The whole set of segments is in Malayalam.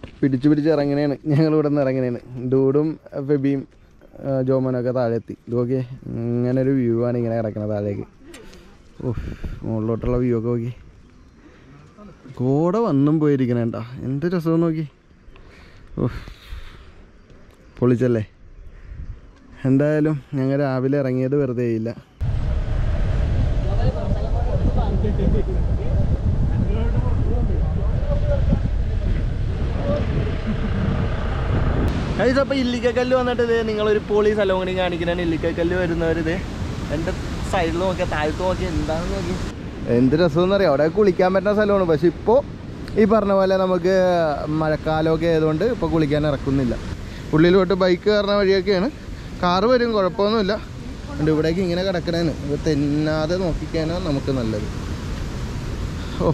പിടിച്ച് പിടിച്ച് ഇറങ്ങണേണ് ഞങ്ങൾ ഇവിടെ നിന്ന് ഇറങ്ങണേണ് ഡൂഡും ഫെബിയും ആ, ജോമോനൊക്കെ താഴെ എത്തി ഇത് നോക്കിയേ ഇങ്ങനെ ഒരു വ്യൂ ആണ് ഇങ്ങനെ കിടക്കണത് താഴേക്ക് ഓഹ് മുകളിലോട്ടുള്ള വ്യൂ ഒക്കെ നോക്കി കോട വന്നും പോയിരിക്കണേണ്ട എന്ത് രസം നോക്കി ഓഹ് പൊളിച്ചല്ലേ എന്തായാലും ഞങ്ങൾ രാവിലെ ഇറങ്ങിയത് വെറുതെ ഇല്ല ഗൈസ് അപ്പോൾ ഇല്ലിക്കക്കല്ല് വന്നിട്ട് ഇത് നിങ്ങളൊരു പോളി സ്ഥലം കൂടി കാണിക്കുന്നതാണ് ഇല്ലിക്കക്കല്ല് വരുന്നവരിത് എൻ്റെ സൈഡിൽ നോക്കിയാൽ താഴത്ത് നോക്കിയാൽ എന്താണെന്ന് നോക്കി എന്ത് രസമെന്ന് അറിയാം അവിടെ കുളിക്കാൻ പറ്റുന്ന സ്ഥലമാണ് പക്ഷെ ഇപ്പോൾ ഈ പറഞ്ഞ പോലെ നമുക്ക് മഴക്കാലമൊക്കെ ആയതുകൊണ്ട് ഇപ്പോൾ കുളിക്കാൻ ഇറക്കുന്നില്ല ഉള്ളിലോട്ട് ബൈക്ക് കയറുന്ന വഴിയൊക്കെയാണ് കാറ് വരും കുഴപ്പമൊന്നുമില്ല അതുകൊണ്ട് ഇവിടേക്ക് ഇങ്ങനെ കിടക്കണേന്ന് ഇത് തെന്നാതെ നോക്കിക്കാനാണ് നമുക്ക് നല്ലത് ഓ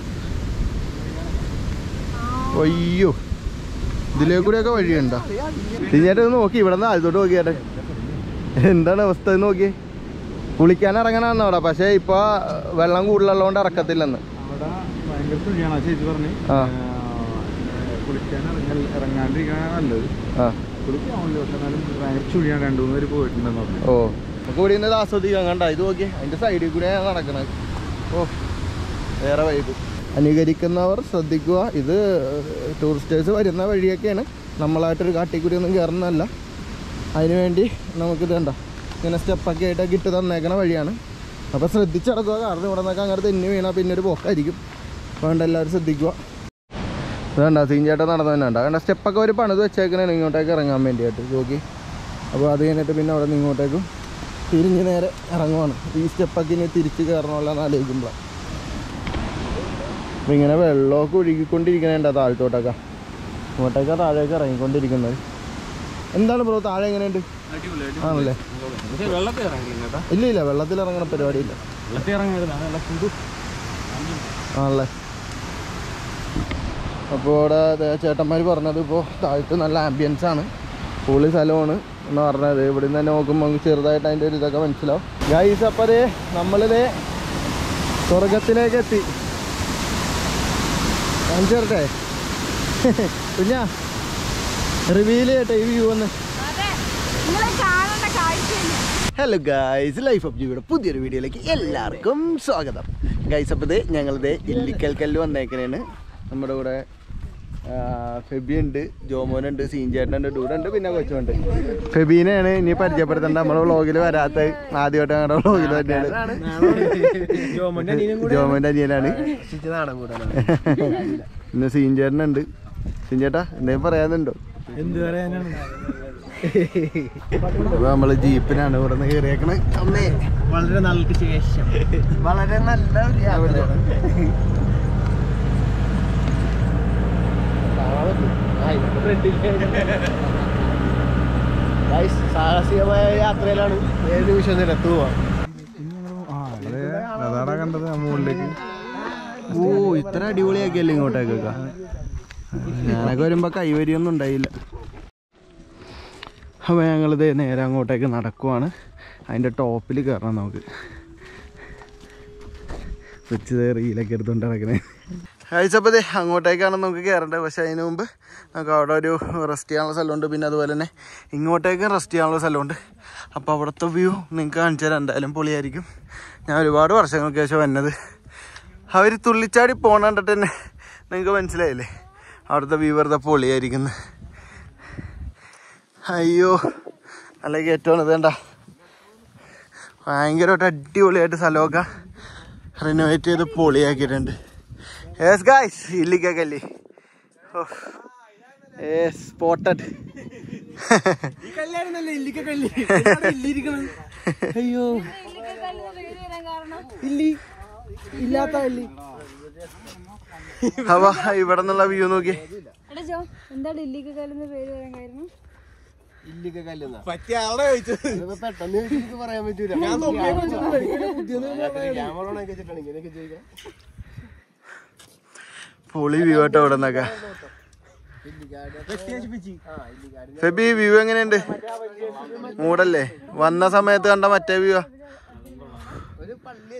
അയ്യോ ഇതിലേ കൂടെയൊക്കെ വഴിയുണ്ടോ തിരിഞ്ഞായിട്ട് ഒന്ന് നോക്കി ഇവിടെ നിന്ന് ആദ്യത്തോട്ട് നോക്കിയാട്ടെ എന്താണ് അവസ്ഥ എന്ന് നോക്കി കുളിക്കാൻ ഇറങ്ങണമെന്ന് അവിടെ പക്ഷേ ഇപ്പൊ വെള്ളം കൂടുതലുള്ളതുകൊണ്ട് ഇറക്കത്തില്ലെന്ന് അവിടെ ഭയങ്കര ചുഴിയാണ് ആ ചേച്ചി പറഞ്ഞ് ആ. കുളിക്കാൻ ഇറങ്ങൽ ഇറങ്ങാണ്ടിരിക്കാനാണ് നല്ലത് ആ കുളിക്കാവുന്നില്ല പക്ഷെ എന്നാലും ഭയങ്കര ചുഴിയാണ് രണ്ടു മൂന്ന് പേര് പോയിട്ടുണ്ടെന്ന് പറഞ്ഞു ഓ നമുക്ക് ഇവിടെ നിന്ന് ആസ്വദിക്കാൻ കണ്ട ഇത് നോക്കി അതിന്റെ സൈഡിൽ കൂടെ നടക്കണത് ഓ വേറെ വൈബ് അനുകരിക്കുന്നവർ ശ്രദ്ധിക്കുക ഇത് ടൂറിസ്റ്റേഴ്സ് വരുന്ന വഴിയൊക്കെയാണ് നമ്മളായിട്ടൊരു കാട്ടിക്കൂടി ഒന്നും കയറുന്നതല്ല അതിനുവേണ്ടി നമുക്കിത് കണ്ട ഇങ്ങനെ സ്റ്റെപ്പൊക്കെ ആയിട്ടൊക്കെ ഇട്ട് തന്നേക്കണ വഴിയാണ് അപ്പോൾ ശ്രദ്ധിച്ചടക്കുക കാരണം ഇവിടെ നിന്നൊക്കെ അങ്ങനെ തെന്നി വീണാൽ പിന്നെ ഒരു പോക്കായിരിക്കും അതുകൊണ്ട് എല്ലാവരും ശ്രദ്ധിക്കുക വേണ്ട സീഞ്ചേട്ടൻ നടന്നു തന്നെ ഉണ്ട് വേണ്ട സ്റ്റെപ്പൊക്കെ ഒരു പണിത് വെച്ചേക്കണേ ഇങ്ങോട്ടേക്ക് ഇറങ്ങാൻ വേണ്ടിയിട്ട് നോക്കി അപ്പോൾ അത് കഴിഞ്ഞിട്ട് പിന്നെ അവിടെ നിന്ന് ഇങ്ങോട്ടേക്കും തിരിഞ്ഞ് നേരെ ഇറങ്ങുവാണ് ഈ സ്റ്റെപ്പൊക്കെ ഇനി തിരിച്ച് കയറണമല്ലോ എന്ന് ആലോചിക്കുമ്പോഴാണ് അപ്പം ഇങ്ങനെ വെള്ളമൊക്കെ ഒഴുകിക്കൊണ്ടിരിക്കണേണ്ട താഴത്തോട്ടൊക്കെ ഇങ്ങോട്ടേക്ക് താഴേക്ക് ഇറങ്ങിക്കൊണ്ടിരിക്കുന്നത് എന്താണ് ബ്രോ താഴെ എങ്ങനെയുണ്ട് ആണല്ലേ വെള്ളത്തിൽ ഇറങ്ങി കേട്ടോ ഇല്ല ഇല്ല വെള്ളത്തിൽ ഇറങ്ങണ പരിപാടിയില്ല വെള്ളത്തിൽ ഇറങ്ങരുത് നല്ല ചൂട് ആണല്ലേ അപ്പോൾ ഇവിടെ ദേ ചേട്ടന്മാർ പറഞ്ഞത് ഇപ്പോൾ താഴത്ത് നല്ല ആംബിയൻസ് ആണ് പൊളി സ്ഥലമാണ് എന്ന് പറഞ്ഞത് ഇവിടെ നിന്ന് തന്നെ നോക്കുമ്പോൾ നമുക്ക് ചെറുതായിട്ട് അതിൻ്റെ ഒരു ഇതൊക്കെ മനസ്സിലാവും ഗൈസ് അപ്പോൾ അതേ നമ്മളിതേ സ്വർഗത്തിലേക്ക് എത്തി കാണിച്ചു തരട്ടെ കുഞ്ഞാ റിവീൽ ചെയ്യട്ടെ ഈ വ്യൂ ഒന്ന് അതെ നിങ്ങളെ കാണേണ്ട കാഴ്ചയില്ല ഹലോ ഗൈസ് ലൈഫ് ഓഫ് ജിയുടെ പുതിയൊരു വീഡിയോയിലേക്ക് എല്ലാവർക്കും സ്വാഗതം ഗൈസ് അപ്പോൾ ഇത് ഞങ്ങളിത് ഇല്ലിക്കൽ കല്ല് വന്നേക്കണേണ് നമ്മുടെ കൂടെ ആ, ഫെബി ഉണ്ട് ജോമോനുണ്ട് സീൻചേട്ടനുണ്ട് ഡൂഡുണ്ട് പിന്നെ കൊച്ചുണ്ട് ഫെബീനെയാണ് ഇനി പരിചയപ്പെടുത്തേണ്ട നമ്മുടെ വ്ളോഗിൽ വരാത്ത ആദ്യമായിട്ട് ഞങ്ങളുടെ വ്ളോഗിൽ തന്നെയാണ് ജോമോൻ്റെ അനിയനാണ് പിന്നെ സീൻചേട്ടനുണ്ട് സീൻചേട്ടാ എന്തെങ്കിലും പറയാനുണ്ടോ എന്ത് പറയാനാണ് അപ്പൊ നമ്മള് ജീപ്പിനാണ് ഇവിടെ നിന്ന് കയറിയേക്കണേ അമ്മേ വളരെ നാൾക്ക് ശേഷം വളരെ നല്ല ഒരു യാത്രയാണ് Guys, സാഹസികമായ യാത്രയിലാണ് ഏത് നിമിഷം നിരത്തുക അതാടാ കണ്ടത് മുകളിലേക്ക് ഓ ഇത്ര അടിപൊളിയാക്കിയല്ലേ ഇങ്ങോട്ടേക്കൊക്കെ ഞാനൊക്കെ വരുമ്പോ കൈവരിയൊന്നും ഉണ്ടായില്ല അപ്പോൾ ഞങ്ങളിത് നേരെ അങ്ങോട്ടേക്ക് നടക്കുവാണ് അതിൻ്റെ ടോപ്പിൽ കയറണം നമുക്ക് വെച്ച് റീലൊക്കെ എടുത്തുകൊണ്ട് നടക്കണേ കഴിച്ചപ്പോൾ ദേ അങ്ങോട്ടേക്കാണ് നമുക്ക് കയറേണ്ടത് പക്ഷേ അതിന് മുമ്പ് നമുക്ക് അവിടെ ഒരു റെസ്റ്റ് ചെയ്യാനുള്ള സ്ഥലമുണ്ട് പിന്നെ അതുപോലെ തന്നെ ഇങ്ങോട്ടേക്കും റെസ്റ്റ് ചെയ്യാനുള്ള സ്ഥലമുണ്ട് അപ്പോൾ അവിടുത്തെ വ്യൂ നിങ്ങൾക്ക് കാണിച്ചു തരാം എന്തായാലും പൊളിയായിരിക്കും ഞാൻ ഒരുപാട് വർഷങ്ങൾക്ക് ശേഷം വന്നത് അവർ തുള്ളിച്ചാടി പോണ കണ്ടിട്ട് തന്നെ നിങ്ങൾക്ക് മനസ്സിലായില്ലേ അവിടുത്തെ വ്യൂ വെറുതെ പൊളിയായിരിക്കുന്നത് അയ്യോ നല്ല കയറ്റമാണ് ഇതേണ്ട ഭയങ്കരമായിട്ട് അടിപൊളിയായിട്ട് സ്ഥലമൊക്കെ റിനോവേറ്റ് ചെയ്ത് പൊളിയാക്കിയിട്ടുണ്ട് യെസ് ഗായ്സ് ഇല്ലിക്കല്ലേ സ്പോട്ടഡ് അയ്യോ അപ്പൊ ഇവിടെ നിന്നുള്ള വ്യൂ നോക്കി എടാ ജോ എന്താ ഡൽഹിക്ക് കാലെന്ന് പേര് വരാൻ കാരണം പൊളി വ്യൂ ആട്ടോ ഇവിടെ നിന്നൊക്കെ ഫെബി വ്യൂ എങ്ങനെയുണ്ട് മൂടല്ലേ വന്ന സമയത്ത് കണ്ട മറ്റേ വ്യൂ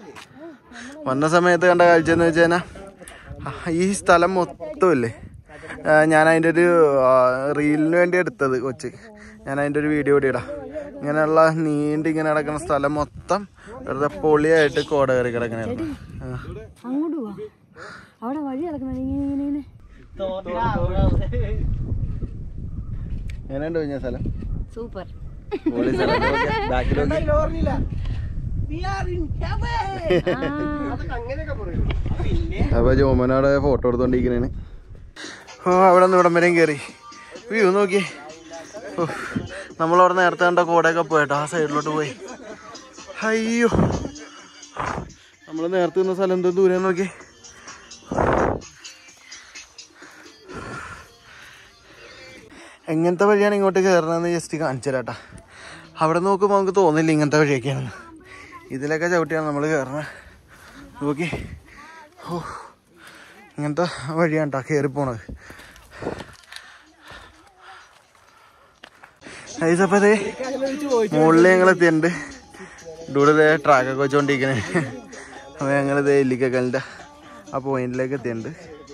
വന്ന സമയത്ത് കണ്ട കാഴ്ച എന്ന് വെച്ച് കഴിഞ്ഞാൽ ഈ സ്ഥലം മൊത്തമില്ലേ ആ, ഞാൻ അതിൻ്റെ ഒരു ആ, റീലിന് വേണ്ടി എടുത്തത് കൊച്ച് ഞാൻ അതിൻ്റെ ഒരു വീഡിയോ കൂടി ഇടാം ഇങ്ങനെയുള്ള നീണ്ട് ഇങ്ങനെ കിടക്കുന്ന സ്ഥലം മൊത്തം വെറുതെ പൊളിയായിട്ട് കോട കയറി കിടക്കണായിരുന്നു ആ. അങ്ങോട്ട് പോവാ അവിടെ വഴി കിടക്കുന്ന ഇങ്ങനെ ഇങ്ങനെ ഇങ്ങനെ എങ്ങനെയുണ്ട് കഴിഞ്ഞ സ്ഥലം സൂപ്പർ പൊളി സ്ഥലം ബാക്കിലോട്ട് അപ്പൊ ജോമനവിടെ ഫോട്ടോ എടുത്തോണ്ടിരിക്കണേന് ഓ അവിടെ നിന്ന് ഇവിടം വരെയും കയറി വ്യൂ നോക്കി ഓ നമ്മളവിടെ നേരത്തെ കണ്ട കോടയൊക്കെ പോയിട്ടോ ആ സൈഡിലോട്ട് പോയി അയ്യോ നമ്മൾ നേരത്തെ നിന്ന സ്ഥലം എന്തോ ദൂരം നോക്കി എങ്ങനത്തെ വഴിയാണ് ഇങ്ങോട്ട് കയറണമെന്ന് ജസ്റ്റ് കാണിച്ചു തരാട്ടാ അവിടെ നോക്കുമ്പോൾ നമുക്ക് തോന്നില്ല ഇങ്ങനത്തെ വഴിയൊക്കെയാണെന്ന് ഇതിലൊക്കെ ചവിട്ടിയാണ് നമ്മൾ കയറണത് നോക്കി ഓ ഇങ്ങനത്തെ വഴിയാണ് കേട്ടോ കയറി പോണത് ഐസപ്പോ അതെ മുകളിൽ ഞങ്ങൾ എത്തിയിട്ടുണ്ട് ഇവിടെ ഇതേ ട്രാക്കൊക്കെ വെച്ചോണ്ടിരിക്കണേ അപ്പോൾ ഞങ്ങൾ ഇതേ ഇല്ലിക്കക്കലിൻ്റെ ആ പോയിന്റിലേക്ക് എത്തിയിട്ടുണ്ട്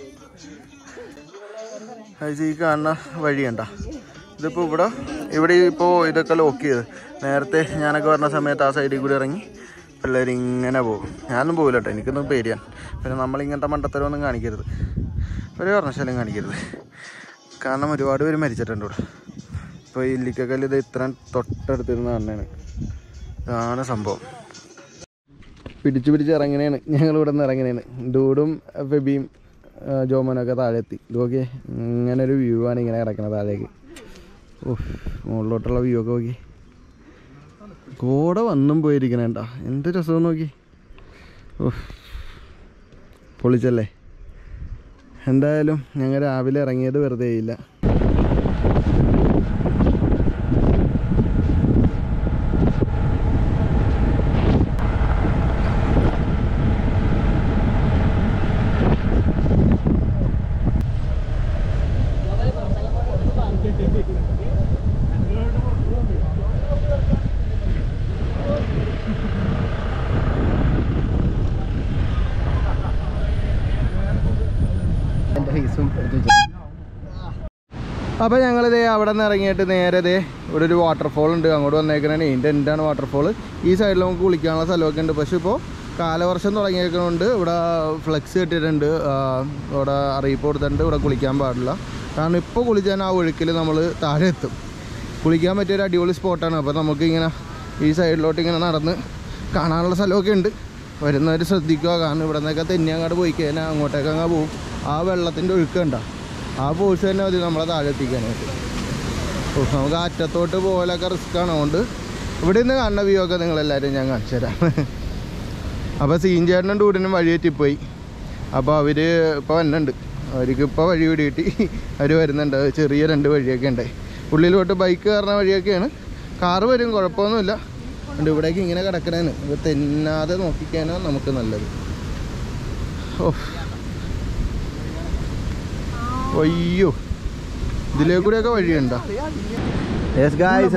അത് ഈ കാണുന്ന വഴി കണ്ട ഇതിപ്പോൾ ഇവിടെ ഇവിടെ ഇപ്പോൾ ഇതൊക്കെ ലോക്ക് ചെയ്ത് നേരത്തെ ഞാനൊക്കെ വരുന്ന സമയത്ത് ആ സൈഡിൽ കൂടി ഇറങ്ങി പിള്ളേർ ഇങ്ങനെ പോകും ഞാനൊന്നും പോകില്ല കേട്ടോ എനിക്കൊന്നും പേടിയാണ് പിന്നെ നമ്മൾ ഇങ്ങനത്തെ മണ്ടത്തരമൊന്നും കാണിക്കരുത് ഒരു കാരണവശാലും കാണിക്കരുത് കാരണം ഒരുപാട് പേര് മരിച്ചിട്ടുണ്ട് ഇവിടെ ഇപ്പോൾ ഈ ഇല്ലിക്കക്കല്ല് ഇത് ഇത്രയും തൊട്ടടുത്തിരുന്ന കാണുന്നതാണ് ഇതാണ് സംഭവം പിടിച്ചു പിടിച്ച് ഇറങ്ങണേണ് ഞങ്ങൾ ഇവിടെ നിന്ന് ഇറങ്ങണേണ് ഡൂഡും ഫെബിയും ആ, ജോമനൊക്കെ താഴെ എത്തി ഇതൊക്കെ ഇങ്ങനെ ഒരു വ്യൂ ആണ് ഇങ്ങനെ കിടക്കുന്നത് താഴേക്ക് ഓഹ് മുകളിലോട്ടുള്ള വ്യൂ ഒക്കെ നോക്കി കോട വന്നും പോയിരിക്കണേണ്ട എന്ത് രസം നോക്കി ഓഹ് പൊളിച്ചല്ലേ എന്തായാലും ഞങ്ങൾ രാവിലെ ഇറങ്ങിയത് വെറുതെ ഇല്ല അപ്പോൾ ഞങ്ങളിതേ അവിടെ നിന്ന് ഇറങ്ങിയിട്ട് നേരെ ദേ ഇവിടെ ഒരു വാട്ടർഫോൾ ഉണ്ട് അങ്ങോട്ട് വന്നേക്കണേ ഇതിൻ്റെ എന്താണ് വാട്ടർഫോൾ ഈ സൈഡിൽ നമുക്ക് കുളിക്കാനുള്ള സ്ഥലമൊക്കെ ഉണ്ട് പക്ഷേ ഇപ്പോൾ കാലവർഷം തുടങ്ങിയേക്കുന്നതുകൊണ്ട് ഇവിടെ ഫ്ലെക്സ് കെട്ടിയിട്ടുണ്ട് ആ, ഇവിടെ അറിയിപ്പ് കൊടുത്തിട്ടുണ്ട് ഇവിടെ കുളിക്കാൻ പാടില്ല കാരണം ഇപ്പോൾ കുളിച്ചാൽ ആ ഒഴുക്കിൽ നമ്മൾ താഴെ എത്തും കുളിക്കാൻ പറ്റിയ ഒരു അടിപൊളി സ്പോട്ടാണ് അപ്പോൾ നമുക്ക് ഇങ്ങനെ ഈ സൈഡിലോട്ട് ഇങ്ങനെ നടന്ന് കാണാനുള്ള സ്ഥലമൊക്കെ ഉണ്ട് വരുന്നവർ ശ്രദ്ധിക്കുക കാരണം ഇവിടെ നിന്നൊക്കെ തെന്നി അങ്ങോട്ട് പോയി കഴിഞ്ഞാൽ അങ്ങോട്ടേക്ക് അങ്ങ് പോവും ആ വെള്ളത്തിൻ്റെ ഒഴുക്ക് കണ്ട ആ ഫോഴ്സ് തന്നെ മതി നമ്മളെ താഴെ എത്തിക്കാനായിട്ട് ഓ നമുക്ക് ആ അറ്റത്തോട്ട് പോകലൊക്കെ റിസ്ക് ആണ് അതുകൊണ്ട് ഇവിടെ നിന്ന് കാണുന്ന വ്യൂ ഒക്കെ നിങ്ങളെല്ലാവരും ഞാൻ കാണിച്ചു തരാം അപ്പോൾ സീൻ ചേട്ടനും ഡൂഡിനും വഴി തെറ്റിപ്പോയി അപ്പോൾ അവർ ഇപ്പോൾ വന്നുണ്ട് അവർക്ക് ഇപ്പോൾ വഴി കൂടി കിട്ടി അവർ വരുന്നുണ്ട് ചെറിയ രണ്ട് വഴിയൊക്കെ ഉണ്ട് ഉള്ളിലോട്ട് ബൈക്ക് കയറുന്ന വഴിയൊക്കെയാണ് കാറ് വരും കുഴപ്പമൊന്നുമില്ല അതുകൊണ്ട് ഇവിടേക്ക് ഇങ്ങനെ കിടക്കണേന് ഇത് തെന്നാതെ നോക്കിക്കാനാണ് നമുക്ക് നല്ലത് ഓ അയ്യോ ഇതിലേ കൂടെയൊക്കെ വഴിയുണ്ടോ യെസ് ഗായ്സ്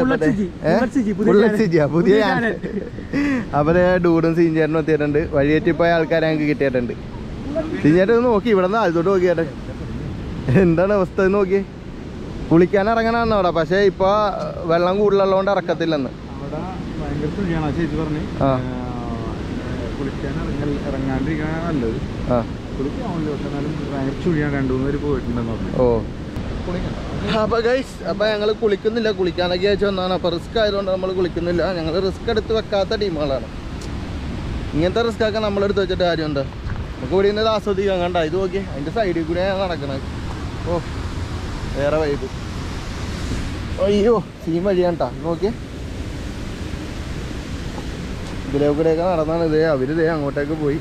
പുതിയ അപ്പൊ ദേ ഡൂഡും സീഞ്ചേട്ടനും എത്തിയിട്ടുണ്ട് വഴിയേറ്റിപ്പോയ ആൾക്കാരെ ഞങ്ങൾക്ക് കിട്ടിയിട്ടുണ്ട് സീഞ്ചേട്ടൻ ഒന്ന് നോക്കി ഇവിടെ നിന്ന് ആദ്യത്തോട്ട് നോക്കിയേട്ടെ എന്താണ് അവസ്ഥ എന്ന് നോക്കി കുളിക്കാൻ ഇറങ്ങണമെന്ന് അവിടെ പക്ഷേ ഇപ്പൊ വെള്ളം കൂടുതലുള്ളതുകൊണ്ട് ഇറക്കത്തില്ലെന്ന് അവിടെ ഭയങ്കര ചുഴിയാണ് ആ ചേച്ചി പറഞ്ഞ് ആ. കുളിക്കാൻ ഇറങ്ങൽ ഇറങ്ങാണ്ടിരിക്കാനാണ് നല്ലത് ആ കുളിക്കാവില്ല പക്ഷെ എന്നാലും ഭയങ്കര ചുഴിയാണ് രണ്ടു മൂന്ന് പേര് പോയിട്ടുണ്ടെന്ന് പറഞ്ഞു ഓ അപ്പൊ ഗൈസ് അപ്പൊ ഞങ്ങൾ കുളിക്കുന്നില്ല കുളിക്കാനൊക്കെ അയച്ചു വന്നാണ് അപ്പൊ റിസ്ക് ആയതുകൊണ്ട് നമ്മൾ കുളിക്കുന്നില്ല ഞങ്ങൾ റിസ്ക് എടുത്ത് വെക്കാത്ത ടീമുകളാണ് ഇങ്ങനത്തെ റിസ്ക് ഒക്കെ നമ്മളെടുത്ത് വെച്ചിട്ട് കാര്യം എന്താ നമുക്ക് ഇവിടെ നിന്ന് ഇത് ആസ്വദിക്കാൻ കണ്ട ഇത് നോക്കി അതിന്റെ സൈഡിൽ കൂടെ നടക്കണത് ഓ വേറെ വൈബ് അയ്യോ സീൻ വഴിയാണ് കേട്ടോ നോക്കിയേ ഇതിലെ കൂടെയൊക്കെ നടന്നാണ് ഇതേ അവര് ഇതേ അങ്ങോട്ടേക്ക് പോയി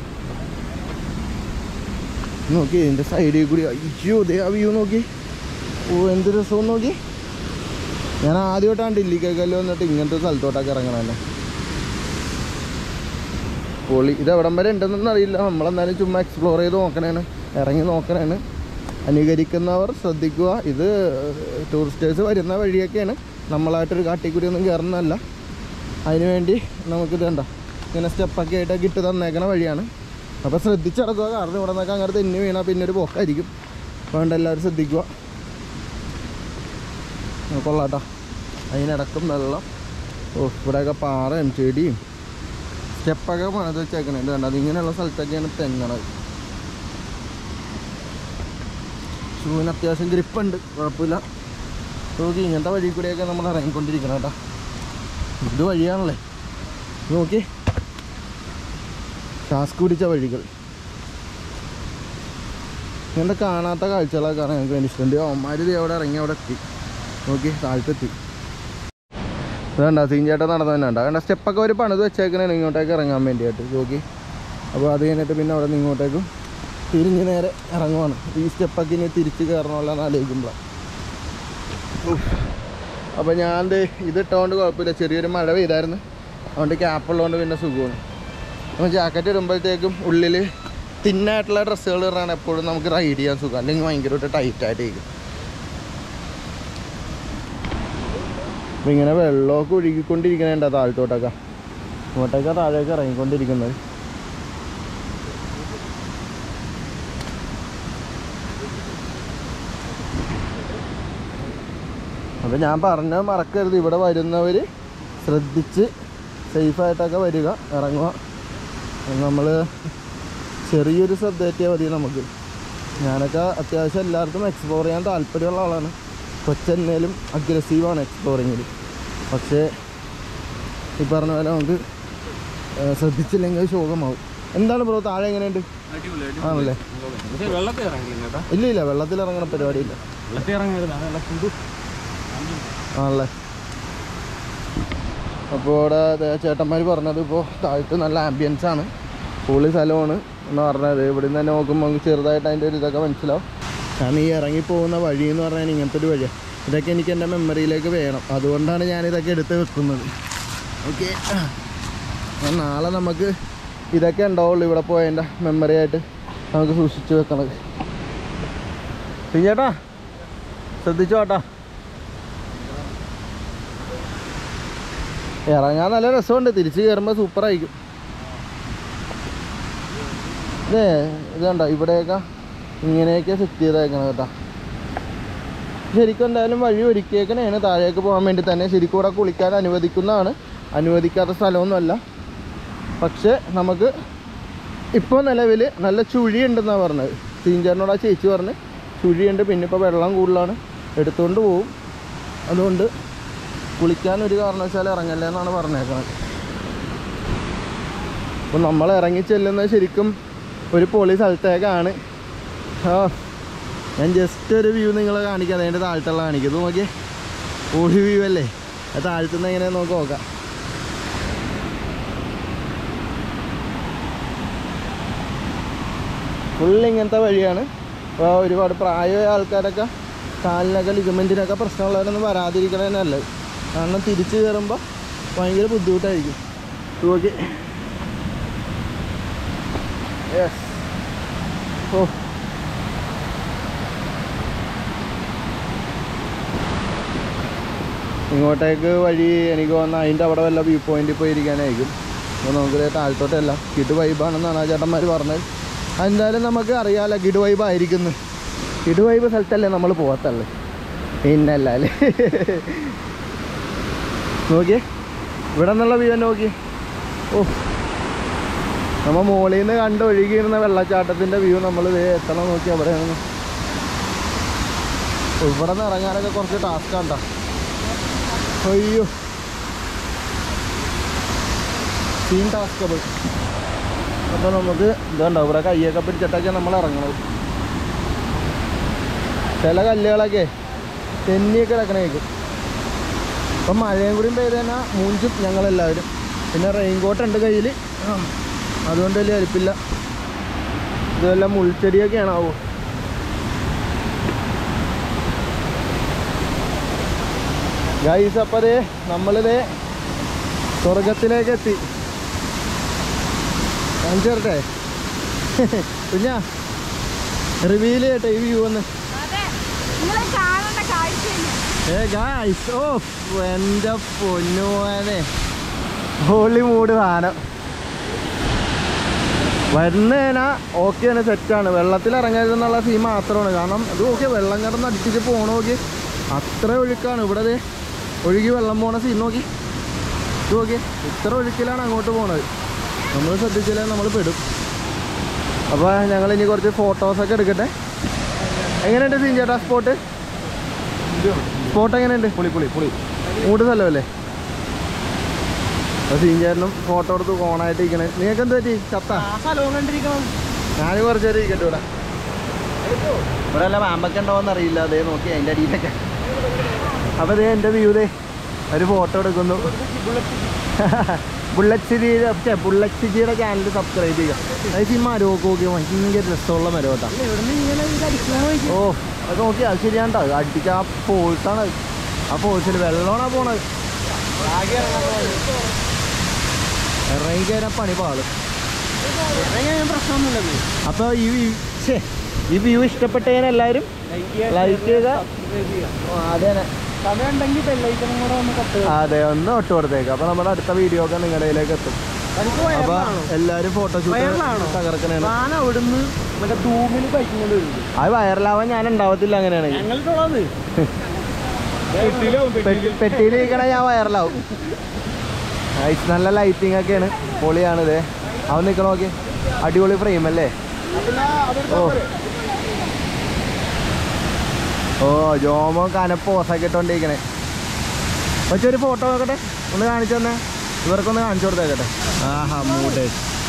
നോക്കി ഇതിന്റെ സൈഡിൽ കൂടി അയ്യോ ദേ ആ വ്യൂ നോക്കി ഓ എന്ത് രസം നോക്കി ഞാൻ ആദ്യമായിട്ടാണ് ഡൽഹിക്കൊക്കെ വന്നിട്ട് ഇങ്ങനത്തെ സ്ഥലത്തോട്ടൊക്കെ ഇറങ്ങണല്ലേ പൊളി ഇത് എവിടം വരെ ഉണ്ടെന്നൊന്നും അറിയില്ല നമ്മളെന്നാലും ചുമ്മാ എക്സ്പ്ലോർ ചെയ്ത് നോക്കണേണ് ഇറങ്ങി നോക്കണേണ് അനുകരിക്കുന്നവർ ശ്രദ്ധിക്കുക ഇത് ടൂറിസ്റ്റേഴ്സ് വരുന്ന വഴിയൊക്കെയാണ് നമ്മളായിട്ടൊരു കാട്ടിക്കൂടി ഒന്നും കയറുന്നതല്ല അതിനുവേണ്ടി നമുക്കിത് കണ്ട ഇങ്ങനെ സ്റ്റെപ്പൊക്കെ ആയിട്ടൊക്കെ ഇട്ട് തന്നേക്കണ വഴിയാണ് അപ്പോൾ ശ്രദ്ധിച്ചിടക്കുക കാരണം ഇവിടെ നിന്നൊക്കെ അങ്ങോട്ട് തെന്നി വീണാൽ പിന്നെ ഒരു പോക്കായിരിക്കും വേണ്ട എല്ലാവരും ശ്രദ്ധിക്കുക ആ, കൊള്ളാട്ടോ അതിനിടക്കും വെള്ളം ഓ ഇവിടെയൊക്കെ പാറയും ചെടിയും സ്റ്റെപ്പൊക്കെ പണിത് വെച്ചേക്കണേ ഇത് കണ്ടോ അതിങ്ങനെയുള്ള സ്ഥലത്തൊക്കെയാണ് തെങ്ങണത് ഷൂവിന് അത്യാവശ്യം ഗ്രിപ്പുണ്ട് കുഴപ്പമില്ല നോക്കി ഇങ്ങനത്തെ വഴി കൂടെയൊക്കെ നമ്മൾ ഇറങ്ങിക്കൊണ്ടിരിക്കണം കേട്ടോ ഇത് വഴിയാണല്ലേ നോക്കി ടാസ്ക് പിടിച്ച വഴികൾ ഇങ്ങനത്തെ കാണാത്ത കാഴ്ചകളൊക്കെ കാണാൻ ഞങ്ങൾക്ക് വേണ്ടി ഇഷ്ടമുണ്ട് അവന്മാർ ഇത് അവിടെ ഇറങ്ങി അവിടെ എത്തി നോക്കി താഴ്ത്തെത്തി വേണ്ട സീഞ്ചേട്ടൻ നടന്നു തന്നെ ഉണ്ട് കാരണം സ്റ്റെപ്പൊക്കെ ഒരു പണിത് വെച്ചേക്കണേ ഇങ്ങോട്ടേക്ക് ഇറങ്ങാൻ വേണ്ടിയിട്ട് നോക്കി അപ്പോൾ അത് കഴിഞ്ഞിട്ട് പിന്നെ അവിടെ നിന്ന് ഇങ്ങോട്ടേക്കും തിരിഞ്ഞ് നേരെ ഇറങ്ങുവാണ് ഈ സ്റ്റെപ്പൊക്കെ ഇനി തിരിച്ച് കയറണമല്ലോ ആലോചിക്കുമ്പോഴാണ് അപ്പോൾ ഞാൻ ദേ ഇത് ഇട്ടുകൊണ്ട് കുഴപ്പമില്ല ചെറിയൊരു മഴ പെയ്തായിരുന്നു അതുകൊണ്ട് ക്യാപ്പ് ഉള്ളതുകൊണ്ട് പിന്നെ സുഖമാണ് അപ്പോൾ ജാക്കറ്റ് ഇടുമ്പോഴത്തേക്കും ഉള്ളിൽ തിന്നായിട്ടുള്ള ഡ്രസ്സുകൾ ഇടാൻ എപ്പോഴും നമുക്ക് റൈഡ് ചെയ്യാൻ സുഖം അല്ലെങ്കിൽ ഭയങ്കരമായിട്ട് ടൈറ്റായിട്ട് ഇരിക്കും അപ്പം ഇങ്ങനെ വെള്ളമൊക്കെ ഒഴുകിക്കൊണ്ടിരിക്കണേണ്ട താഴത്തോട്ടൊക്കെ ഇങ്ങോട്ടൊക്കെ താഴേക്ക് ഇറങ്ങിക്കൊണ്ടിരിക്കുന്നത് അപ്പം ഞാൻ പറഞ്ഞത് മറക്കരുത് ഇവിടെ വരുന്നവർ ശ്രദ്ധിച്ച് സേഫായിട്ടൊക്കെ വരിക ഇറങ്ങുക നമ്മൾ ചെറിയൊരു ശ്രദ്ധ എത്തിയാൽ മതി നമുക്ക് ഞാനൊക്കെ അത്യാവശ്യം എല്ലാവർക്കും എക്സ്പ്ലോർ ചെയ്യാൻ താല്പര്യമുള്ള ആളാണ് കൊച്ചെന്നേലും അഗ്രസീവാണ് എക്സ്പ്ലോറിങ്ങിൽ പക്ഷേ ഈ പറഞ്ഞ പോലെ നമുക്ക് ഏഹ്, ശ്രദ്ധിച്ചില്ലെങ്കിൽ ശോകമാവും എന്താണ് ബ്രോ താഴെ എങ്ങനെയുണ്ട് ആണല്ലേ പക്ഷേ വെള്ളത്തിൽ ഇറങ്ങി കേട്ടോ ഇല്ല ഇല്ല വെള്ളത്തിൽ ഇറങ്ങണ പരിപാടിയില്ല വെള്ളത്തിൽ ഇറങ്ങരുത് നല്ല ചൂട് ആണല്ലേ അപ്പോൾ ഇവിടെ ദേ ചേട്ടന്മാർ പറഞ്ഞത് ഇപ്പോൾ താഴത്ത് നല്ല ആംബിയൻസ് ആണ് പൊളി സ്ഥലമാണ് എന്ന് പറഞ്ഞത് ഇവിടെ നിന്ന് തന്നെ നോക്കുമ്പോൾ നമുക്ക് ചെറുതായിട്ട് അതിൻ്റെ ഒരു ഇതൊക്കെ മനസ്സിലാവും കാരണം ഈ ഇറങ്ങി പോകുന്ന വഴി എന്ന് പറഞ്ഞാൽ ഇങ്ങനത്തെ ഒരു വഴിയാണ് ഇതൊക്കെ എനിക്ക് എൻ്റെ മെമ്മറിയിലേക്ക് വേണം അതുകൊണ്ടാണ് ഞാനിതൊക്കെ എടുത്ത് വെക്കുന്നത് ഓക്കെ നാളെ നമുക്ക് ഇതൊക്കെ ഉണ്ടാവുള്ളൂ ഇവിടെ പോയതിൻ്റെ മെമ്മറി ആയിട്ട് നമുക്ക് സൂക്ഷിച്ച് വെക്കണത് ചേട്ടാ ശ്രദ്ധിച്ചോ കേട്ടോ ഇറങ്ങാൻ നല്ല രസമുണ്ട് തിരിച്ച് കയറുമ്പോൾ സൂപ്പറായിരിക്കും ഇതേ ഇത് കണ്ടോ ഇവിടെയൊക്കെ ഇങ്ങനെയൊക്കെ സെറ്റ് ചെയ്തേക്കണം കേട്ടോ ശരിക്കും എന്തായാലും വഴി ഒരുക്കിയേക്കണേണ് താഴേക്ക് പോകാൻ വേണ്ടി തന്നെ ശരിക്കും ഇവിടെ കുളിക്കാൻ അനുവദിക്കുന്നതാണ് അനുവദിക്കാത്ത സ്ഥലമൊന്നുമല്ല പക്ഷേ നമുക്ക് ഇപ്പോൾ നിലവിൽ നല്ല ചുഴിയുണ്ടെന്നാണ് പറഞ്ഞത് സീഞ്ചറിനോട് ആ ചേച്ചി പറഞ്ഞ് ചുഴിയുണ്ട് പിന്നെ ഇപ്പോൾ വെള്ളം കൂടുതലാണ് എടുത്തുകൊണ്ട് പോവും അതുകൊണ്ട് കുളിക്കാൻ ഒരു കാരണവശാലും ഇറങ്ങല്ലേ എന്നാണ് പറഞ്ഞേക്കുന്നത് അപ്പോൾ നമ്മൾ ഇറങ്ങി ചെല്ലുന്നത് ശരിക്കും ഒരു പൊളി സ്ഥലത്തേക്കാണ് ആ ഞാൻ ജസ്റ്റ് ഒരു വ്യൂ നിങ്ങളെ കാണിക്കാം അതിൻ്റെ താഴത്തുള്ള കാണിക്കും ഇത് നോക്കിയേ പൊളി വ്യൂ അല്ലേ അത് താഴ്ത്തുനിന്ന് എങ്ങനെ നമുക്ക് നോക്കാം ഫുള്ള് ഇങ്ങനത്തെ വഴിയാണ് അപ്പോൾ ഒരുപാട് പ്രായമായ ആൾക്കാരൊക്കെ കാലിനൊക്കെ ലിഗമെൻറ്റിനൊക്കെ പ്രശ്നമുള്ളവരൊന്നും വരാതിരിക്കണേ നല്ലത് കാരണം തിരിച്ച് കയറുമ്പോൾ ഭയങ്കര ബുദ്ധിമുട്ടായിരിക്കും ഓക്കെ യെസ് ഓ ഇങ്ങോട്ടേക്ക് വഴി എനിക്ക് തോന്നുന്നു അതിൻ്റെ അവിടെ വല്ല വ്യൂ പോയിന്റിൽ പോയി ഇരിക്കാനായിരിക്കും അപ്പോൾ നമുക്ക് ദേ താഴത്തോട്ടല്ല കിഡ് വൈബാണെന്നാണ് ആ ചേട്ടന്മാർ പറഞ്ഞത് എന്തായാലും നമുക്ക് അറിയാമല്ലോ കിഡ് വൈബ് ആയിരിക്കുന്നു കിഡ് വൈബ് സ്ഥലത്തല്ലേ നമ്മൾ പോകത്തല്ലേ പിന്നല്ല അല്ലേ നോക്കിയേ ഇവിടെ നിന്നുള്ള വ്യൂ തന്നെ നോക്കി ഓ നമ്മൾ മുകളിൽ നിന്ന് കണ്ട് ഒഴുകിയിരുന്ന വെള്ളച്ചാട്ടത്തിൻ്റെ വ്യൂ നമ്മൾ ദേ എത്തണം നോക്കി അവിടെയാണ് ഇവിടെ നിന്ന് ഇറങ്ങാനൊക്കെ കുറച്ച് ടാസ്ക്കാണ് കേട്ടോ അയ്യോ സീൻ ടാസ്കബിൾ അപ്പോൾ നമുക്ക് ഇതുണ്ടോ ഇവിടെ കയ്യൊക്കെ പിടിച്ചിട്ടൊക്കെ നമ്മൾ ഇറങ്ങണത് ചില കല്ലുകളൊക്കെ തെന്നിയൊക്കെ കിടക്കണേക്കും അപ്പം മഴയും കൂടിയും പെയ്ത് തന്നെ മൂഞ്ചും ഞങ്ങളെല്ലാവരും പിന്നെ റെയിൻകോട്ട് ഉണ്ട് കയ്യിൽ അതുകൊണ്ട് വലിയ അരിപ്പില്ല ഇതെല്ലാം മുൾച്ചെടിയൊക്കെയാണ് ആവോ ഗൈസ് അപ്പം അതേ നമ്മളിതേ സ്വർഗത്തിലേക്ക് എത്തി കാണിച്ചു തരട്ടെ കുഞ്ഞാ റിവീൽ ചെയ്യട്ടെ ഈ വ്യൂ ഒന്ന് അതെ നിങ്ങൾ കാണേണ്ട കാഴ്ചയില്ല ഏ ഗായ്സ് ഓ എൻ്റെ പൊന്നുമോനെ ഹോളി മൂഡ് സാധനം വരുന്നേന ഓക്കെയാണ് സെറ്റാണ് വെള്ളത്തിൽ ഇറങ്ങരുതെന്നുള്ള സീൻ മാത്രമാണ് കാരണം അത് ഓക്കെ വെള്ളം കിടന്ന് അടിച്ചിട്ട് പോകണ നോക്കി അത്ര ഒഴുക്കാണ് ഇവിടെ ദേ ഒഴുകി വെള്ളം പോണ സീൻ നോക്കി ഇത് നോക്കി ഇത്ര ഒഴുക്കിലാണ് അങ്ങോട്ട് പോണത് നമ്മൾ ശ്രദ്ധിച്ചില്ലേ നമ്മൾ പെടും അപ്പോൾ ഞങ്ങൾ ഇനി കുറച്ച് ഫോട്ടോസൊക്കെ എടുക്കട്ടെ എങ്ങനെയുണ്ട് സീൻ ചേട്ടാ സ്പോട്ട് സ്പോട്ട് എങ്ങനെയുണ്ട് പൊളി പൊളി പൊളി മൂട് സ്ഥലമല്ലേ അപ്പോൾ സീൻ ചേട്ടനും ഫോട്ടോ എടുത്ത് ഓണായിട്ട് ഇരിക്കണേ നിങ്ങൾക്ക് എന്ത് പറ്റി ചത്ത ഞാൻ കുറച്ച് നേരം ഇരിക്കട്ടെ ഇവിടെ ഇവിടെ വല്ല പാമ്പൊക്കെ ഉണ്ടോന്ന് അറിയില്ല അതേ നോക്കി അതിൻ്റെ അടിയിലൊക്കെ അപ്പോൾ അതേ എൻ്റെ വ്യൂ ദേ ഒരു ഫോട്ടോ എടുക്കുന്നു ബുള്ളറ്റ് സിജിയുടെ ഛെ, ബുള്ളറ്റ് സിജിയുടെ ചാനൽ സബ്സ്ക്രൈബ് ചെയ്യുക അത് ഈ മരമൊക്കെ നോക്കി ഭയങ്കര രസമുള്ള മരം കേട്ടോ ഓ അത് നോക്കി അത് ശരിയാണ്ടോ അടിച്ച ആ ഫോഴ്സാണ് ആ ഫോഴ്സിൽ വെള്ളമാണ് പോണത് ഇറങ്ങി കയറാൻ പണി പാളും പ്രശ്നമൊന്നുമില്ലത് അപ്പോൾ ഈ view- ഛേ, ഈ വ്യൂ ഇഷ്ടപ്പെട്ടതിന് എല്ലാവരും ലൈക്ക് ചെയ്യുക അതെ സമയം ഉണ്ടെങ്കിൽ ബെല്ലൈക്കനും കൂടെ ഒന്ന് കത്ത് അതെ ഒന്ന് ഒട്ട് കൊടുത്തേക്ക് അപ്പോൾ നമ്മുടെ അടുത്ത വീഡിയോ ഒക്കെ നിങ്ങളുടെ കയ്യിലേക്ക് എത്തും എനിക്ക് അപ്പോൾ വയറിലാണോ എല്ലാവരും ഫോട്ടോഷൂട്ട് വയറിലാണോ? തകർക്കണേണ് ഞാൻ അവിടുന്ന് മറ്റേ തൂമിൽ ബൈക്കും കൊണ്ട് വരുന്നത് അത് വൈറലാവാൻ ഞാൻ ഉണ്ടാവത്തില്ല അങ്ങനെയാണെങ്കിൽ ഞങ്ങൾക്കുള്ളത് പെട്ടിയിലിരിക്കണ ഞാൻ വൈറലാവും Guys, നല്ല ലൈറ്റിംഗ് ഒക്കെയാണ് പൊളിയാണ് ഇതേ അവൻ നിൽക്കണ നോക്കി അടിപൊളി ഫ്രെയിം അല്ലേ ഓ ഓ ജോമോ കനപ്പോസൊക്കെ ഇട്ടോണ്ടിരിക്കണേ പക്ഷെ ഒരു ഫോട്ടോ നോക്കട്ടെ ഒന്ന് കാണിച്ചു തന്നെ ഇവർക്കൊന്ന് കാണിച്ചു കൊടുത്തേക്കട്ടെ ആഹാ മൂഡ്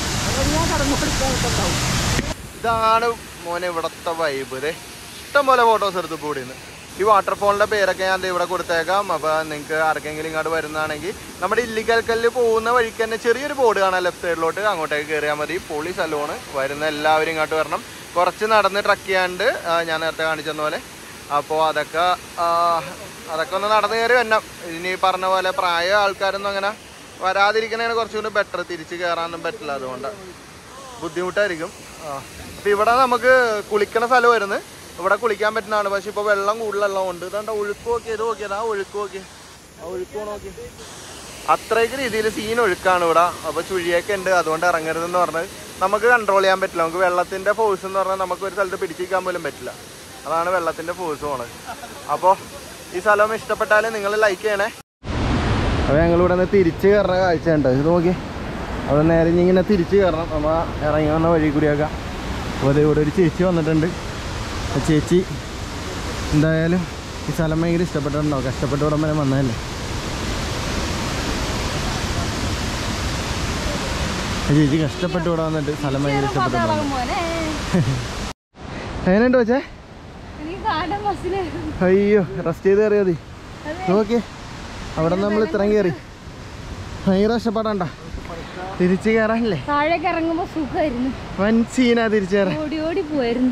ഇതാണ് മോനെ ഇവിടത്തെ വൈബ് ഇതേ ഇഷ്ടംപോലെ ഫോട്ടോസ് എടുത്തു കൂടി ഈ വാട്ടർഫോളിന്റെ പേരൊക്കെ ഞാൻ ദേ ഇവിടെ കൊടുത്തേക്കാം അപ്പൊ നിങ്ങൾക്ക് ആർക്കെങ്കിലും ഇങ്ങോട്ട് വരുന്നതാണെങ്കിൽ നമ്മുടെ ഇല്ലിക്കൽ കല്ല് പോകുന്ന വഴിക്ക് തന്നെ ചെറിയൊരു ബോർഡ് കാണാം ലെഫ്റ്റ് സൈഡിലോട്ട് അങ്ങോട്ടേക്ക് കയറിയാൽ മതി പൊളി സ്ഥലമാണ് വരുന്ന എല്ലാവരും ഇങ്ങോട്ട് വരണം കുറച്ച് നടന്ന് ട്രക്ക് ചെയ്യാണ്ട് ആ, ഞാൻ നേരത്തെ കാണിച്ചെന്ന പോലെ അപ്പോൾ അതൊക്കെ ആ, അതൊക്കെ ഒന്ന് നടന്ന് കയറി വരണം ഇനി പറഞ്ഞ പോലെ പ്രായ ആൾക്കാരൊന്നും അങ്ങനെ വരാതിരിക്കണേന് കുറച്ചുകൂടി ബെറ്റർ തിരിച്ച് കയറാനൊന്നും പറ്റില്ല അതുകൊണ്ട് ബുദ്ധിമുട്ടായിരിക്കും ആ അപ്പോൾ ഇവിടെ നമുക്ക് കുളിക്കണ സ്ഥലം വരുന്നത് ഇവിടെ കുളിക്കാൻ പറ്റുന്നതാണ് പക്ഷെ ഇപ്പോൾ വെള്ളം കൂടുതലുള്ള ഉണ്ട് ഇതാണ്ട് ഒഴുക്ക് നോക്കി ഇത് നോക്കിയത് ആ ഒഴുക്ക് നോക്കി ആ ഒഴുക്ക് നോക്കി അത്രയ്ക്ക് രീതിയിൽ സീൻ ഒഴുക്കാണ് ഇവിടെ അപ്പോൾ ചുഴിയൊക്കെ ഉണ്ട് അതുകൊണ്ട് ഇറങ്ങരുതെന്ന് പറഞ്ഞത് നമുക്ക് കൺട്രോൾ ചെയ്യാൻ പറ്റില്ല നമുക്ക് വെള്ളത്തിൻ്റെ ഫോഴ്സ് എന്ന് പറഞ്ഞാൽ നമുക്ക് ഒരു സ്ഥലത്ത് പിടിച്ചിരിക്കാൻ പോലും പറ്റില്ല അതാണ് വെള്ളത്തിൻ്റെ ഫോഴ്സ് പോണത് അപ്പോൾ ഈ സ്ഥലം ഇഷ്ടപ്പെട്ടാൽ നിങ്ങൾ ലൈക്ക് ചെയ്യണേ അപ്പോൾ ഞങ്ങൾ ഇവിടെ നിന്ന് തിരിച്ച് കയറുന്ന കാഴ്ച ഉണ്ട് ഇത് നോക്കി അത് നേരെ ഇനി ഇങ്ങനെ തിരിച്ച് കയറണം നമ്മൾ ഇറങ്ങി വന്ന വഴി കൂടിയൊക്കെ അപ്പോൾ അത് ഇവിടെ ഒരു ചേച്ചി വന്നിട്ടുണ്ട് ആ ചേച്ചി എന്തായാലും ഈ സ്ഥലം ഭയങ്കര ഇഷ്ടപ്പെട്ടിട്ടുണ്ടോ കഷ്ടപ്പെട്ട് ഇവിടം വരെ വന്നതല്ലേ ആ ചേച്ചി കഷ്ടപ്പെട്ട് ഇവിടെ വന്നിട്ട് സ്ഥലം ഭയങ്കര ഇഷ്ടപ്പെട്ടിട്ടുണ്ടോ മോനെ എങ്ങനെയുണ്ട് വെച്ചേ എനിക്ക് കാണാൻ ബസ്സില് അയ്യോ റെസ്റ്റ് ചെയ്ത് കയറിയാ മതി നോക്കിയേ അവിടെ നമ്മൾ ഇത്രയും കയറി ഭയങ്കര കഷ്ടപ്പാടണ്ട തിരിച്ച് കയറാനല്ലേ താഴേക്ക് ഇറങ്ങുമ്പോ സുഖമായിരുന്നു വൻ സീനാ തിരിച്ചു കയറാൻ ഓടി ഓടി പോയിരുന്നു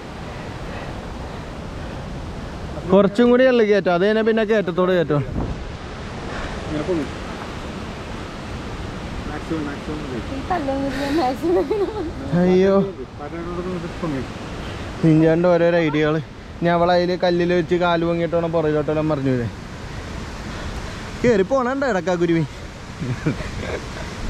കുറച്ചും കൂടി ഉള്ളു കയറ്റം അത് തന്നെ പിന്നെ കയറ്റത്തോട് കയറ്റം ഇങ്ങനെ പൊങ്ങും മാക്സിമം മാക്സിമം ഈ തല്ലൊന്നും മാക്സിമം അയ്യോ പറഞ്ഞോട് പൊങ്ങി നിഞ്ചാണ്ട് ഓരോരോ ഐഡിയകൾ ഞാൻ അവളെ അതിൽ കല്ലിൽ വെച്ച് കാല് പൊങ്ങിയിട്ട് വേണം പുറകിലോട്ടെല്ലാം പറഞ്ഞു കയറി പോണണ്ട ഇടക്കാ കുരുവി